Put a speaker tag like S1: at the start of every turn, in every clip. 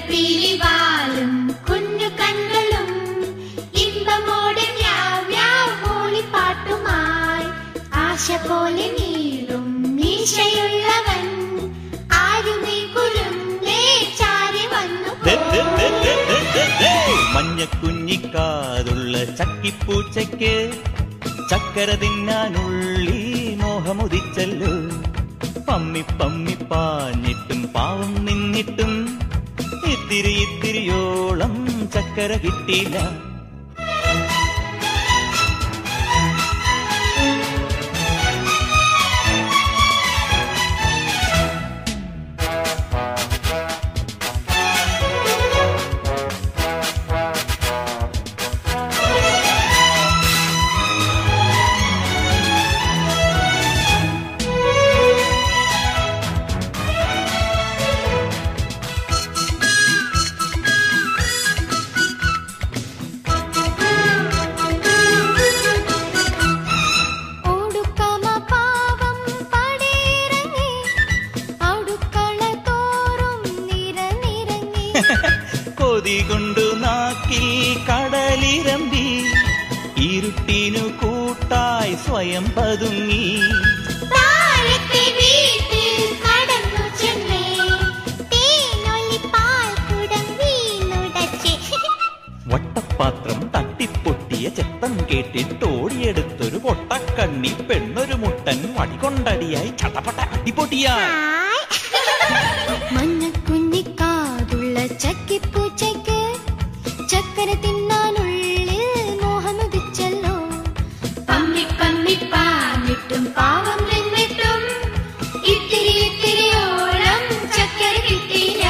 S1: വെള്ളിപ്പീലിവാലും കുഞ്ഞു കണ്ണുകളും ഇമ്പമോടെ മ്യാവ് മ്യാവ് മൂളിപ്പാട്ടുമായി ആശ പോലെ നീളും മീശയുള്ളവൻ ആരുമേ കുരുന്നേ ചാരി വന്നു
S2: ദേ, ദേ, ദേ, ദേ, ദേ, ദേ, ദേ. മഞ്ഞക്കുഞ്ഞിക്കാതുള്ള ചക്കിപ്പൂച്ചയ്ക്ക് ചക്കര തിന്നാനുള്ളി മോഹമുദിച്ചല്ലോ പമ്മി പമ്മി പാഞ്ഞിട്ടും പാവം നിന്നിട്ടും ഇത്തിരി ഇത്തിരിയോളം ചക്കര കിട്ടിയില്ല
S1: ഓടുക്കമ പാവം പടയിറങ്ങി അടുക്കള തോറും നിരനിറങ്ങി
S2: കൊതി കൊണ്ടു നാക്കിൽ കടലിരമ്പി ഇരുട്ടിനു കൂട്ടായി സ്വയം പതുങ്ങി
S1: താഴത്തെ വീട്ടിൽ കടന്നു ചെന്നേ തേനൊലി പാൽക്കുടം വീണുടച്ചേ
S2: വട്ടപ്പാത്രം തട്ടിപ്പൊട്ടിയ ചെത്തം കേട്ടിട്ട് ഓടിയെടുത്തൊരു പൊട്ടക്കണ്ണി പെണ്ണൊരു മുട്ടൻ വടികൊണ്ടടിയായി ചട്ടപ്പട്ട അടിപൊടിയാ
S1: മഞ്ഞക്കുഞ്ഞിക്കാതുള്ള ചക്കിപ്പൂച്ചയ്ക്ക് ചക്കര തിന്നാനുള്ളിൽ മോഹമുദിച്ചല്ലോ പമ്മി പമ്മി പാഞ്ഞിട്ടും പാവം നിന്നിട്ടും ഇത്തിരി ഇത്തിരിയോളം ചക്കര കിട്ടിയില്ല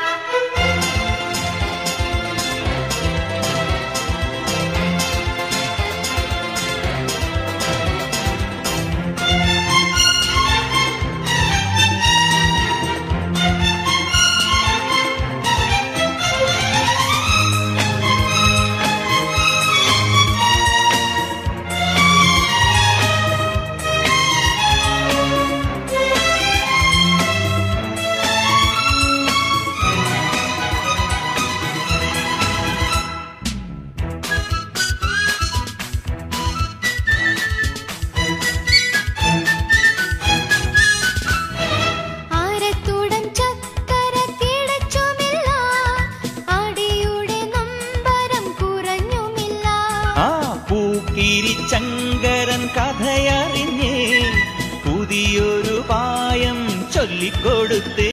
S1: ആരത്തൂടൻ ചക്കര കിടച്ചുമില്ല അടിയുടെ നമ്പരം കുറഞ്ഞുമില്ല
S2: ആ പൂക്കിരി ചങ്കരൻ കഥയറിഞ്ഞേ പുതിയൊരു പായം ചൊല്ലിക്കൊടുത്തേ